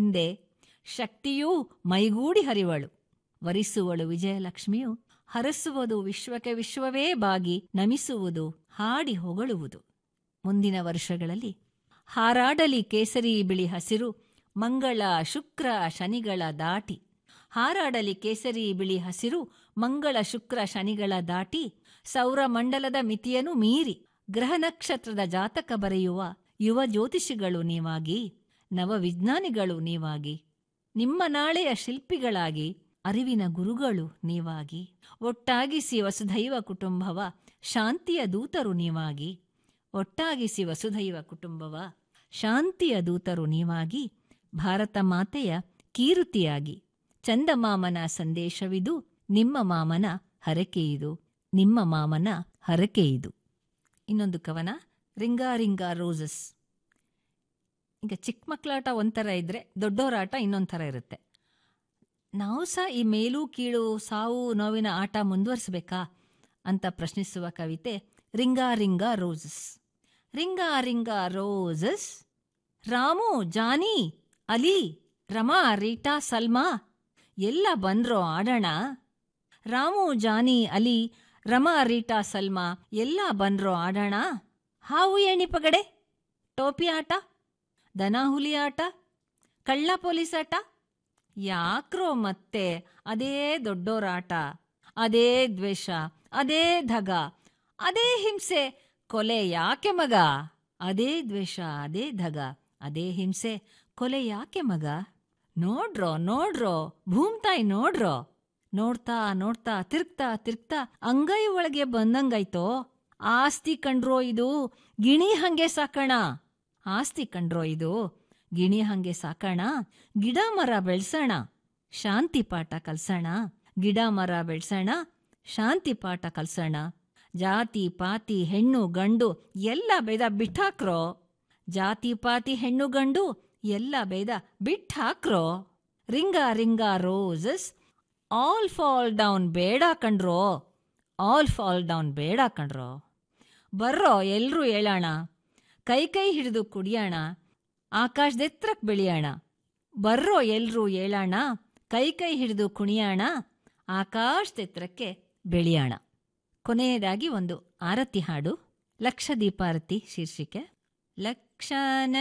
ಹಿಂದೆ ಶಕ್ತಿಯೂ ಮೈಗೂಡಿ ಹರಿವಳು ವರಿಸುವಳು ವಿಜಯಲಕ್ಷ್ಮಿಯು ಹರಸುವುದು ವಿಶ್ವಕ್ಕೆ ವಿಶ್ವವೇ ಬಾಗಿ ನಮಿಸುವುದು ಹಾಡಿ ಹೊಗಳುವುದು ಮುಂದಿನ ವರ್ಷಗಳಲ್ಲಿ ಹಾರಾಡಲಿ ಕೇಸರಿ ಬಿಳಿ ಹಸಿರು ಮಂಗಳ ಶುಕ್ರ ಶನಿಗಳ ದಾಟಿ ಹಾರಾಡಲಿ ಕೇಸರಿ ಬಿಳಿ ಹಸಿರು ಮಂಗಳ ಶುಕ್ರ ಶನಿಗಳ ದಾಟಿ ಸೌರಮಂಡಲದ ಮಿತಿಯನ್ನು ಮೀರಿ ಗ್ರಹ ನಕ್ಷತ್ರದ ಜಾತಕ ಬರೆಯುವ ಯುವ ಜ್ಯೋತಿಷಿಗಳು ನೀವಾಗಿ ನವವಿಜ್ಞಾನಿಗಳು ನೀವಾಗಿ ನಿಮ್ಮ ನಾಳೆಯ ಶಿಲ್ಪಿಗಳಾಗಿ ಅರಿವಿನ ಗುರುಗಳು ನೀವಾಗಿ ಒಟ್ಟಾಗಿಸಿ ವಸುಧೈವ ಕುಟುಂಬವ ಶಾಂತಿಯ ದೂತರು ನೀವಾಗಿ ಒಟ್ಟಾಗಿಸಿ ವಸುಧೈವ ಕುಟುಂಬವ ಶಾಂತಿಯ ದೂತರು ನೀವಾಗಿ ಭಾರತ ಮಾತೆಯ ಕೀರುತಿಯಾಗಿ ಚಂದಮಾಮನ ಸಂದೇಶವಿದು ನಿಮ್ಮ ಮಾಮನ ಹರಕೆಯಿದು ನಿಮ್ಮ ಮಾಮನ ಹರಕೆಯಿದು ಇನ್ನೊಂದು ಕವನ ರಿಂಗಾ ರಿಂಗಾ ರೋಸಸ್ ಈಗ ಚಿಕ್ಕ ಮಕ್ಕಳಾಟ ಒಂಥರ ಇದ್ರೆ ದೊಡ್ಡವರಾಟ ಇನ್ನೊಂದು ಥರ ಇರುತ್ತೆ ನಾವು ಸಹ ಈ ಮೇಲು ಕೀಳು ಸಾವು ನೋವಿನ ಆಟ ಮುಂದುವರಿಸಬೇಕಾ ಅಂತ ಪ್ರಶ್ನಿಸುವ ಕವಿತೆ ring a ring a roses ring a ring a roses Ramu Johnny Ali Rama Rita Salma ಎಲ್ಲ ಬಂದ್ರೋ ಆಡೋಣ ರಾಮು ಜಾನಿ ಅಲಿ ರಮಾ ರೀಟಾ ಸಲ್ಮಾ ಎಲ್ಲ ಬಂದ್ರೋ ಆಡೋಣ ಹಾವು ಏಣಿ ಪಗಡೆ ಟೋಪಿ ಆಟ ದನ ಹುಲಿ ಆಟ ಕಳ್ಳ ಪೊಲೀಸ್ ಆಟ ಯಾಕ್ರೋ ಮತ್ತೆ ಅದೇ ದೊಡ್ಡೋರಾಟ ಅದೇ ದ್ವೇಷ ಅದೇ ಧಗ ಅದೇ ಹಿಂಸೆ ಕೊಲೆ ಯಾಕೆ ಮಗ ಅದೇ ದ್ವೇಷ ಅದೇ ಧಗ ಅದೇ ಹಿಂಸೆ ಕೊಲೆ ಯಾಕೆ ಮಗ ನೋಡ್ರೋ ನೋಡ್ರೋ ಭೂಮ್ತಾಯಿ ನೋಡ್ರೋ ನೋಡ್ತಾ ನೋಡ್ತಾ ತಿರ್ಗ್ತಾ ತಿರ್ಗ್ತಾ ಅಂಗೈ ಒಳಗೆ ಬಂದಂಗಾಯ್ತೋ ಆಸ್ತಿ ಕಂಡ್ರೋ ಇದು ಗಿಣಿ ಹಂಗೆ ಸಾಕಣ ಆಸ್ತಿ ಕಂಡ್ರೋ ಇದು ಗಿಣಿ ಹಂಗೆ ಸಾಕಣ ಗಿಡ ಮರ ಬೆಳ್ಸೋಣ ಶಾಂತಿ ಪಾಠ ಕಲ್ಸೋಣ ಗಿಡ ಮರ ಬೆಳ್ಸೋಣ ಶಾಂತಿ ಪಾಠ ಕಲ್ಸೋಣ ಜಾತಿ ಪಾತಿ ಹೆಣ್ಣು ಗಂಡು ಎಲ್ಲ ಬೇದ ಬಿಟ್ಟಾಕ್ರೋ ಜಾತಿ ಪಾತಿ ಹೆಣ್ಣು ಗಂಡು ಎಲ್ಲ ಬೇದ ಬಿಟ್ಟಾಕ್ರೋ ring ring roses all fall down ಬೇಡ ಕಣ್ರೋ ಆಲ್ ಫಾಲ್ ಡೌನ್ ಬೇಡ ಕಣ್ರೋ ಬರ್ರೋ ಎಲ್ರೂ ಹೇಳೋಣ ಕೈ ಕೈ ಹಿಡಿದು ಕುಡಿಯೋಣ ಆಕಾಶದೆತ್ರಕ್ ಬೆಳೆಯೋಣ ಬರ್ರೋ ಎಲ್ರೂ ಹೇಳೋಣ ಕೈ ಕೈ ಹಿಡಿದು ಕುಣಿಯೋಣ ಆಕಾಶದೆತ್ರಕ್ಕೆ ಬೆಳೆಯೋಣ ಕೊನೆಯದಾಗಿ ಒಂದು ಆರತಿ ಹಾಡು ಲಕ್ಷ ದೀಪಾರತಿ ಶೀರ್ಷಿಕೆ ಲಕ್ಷ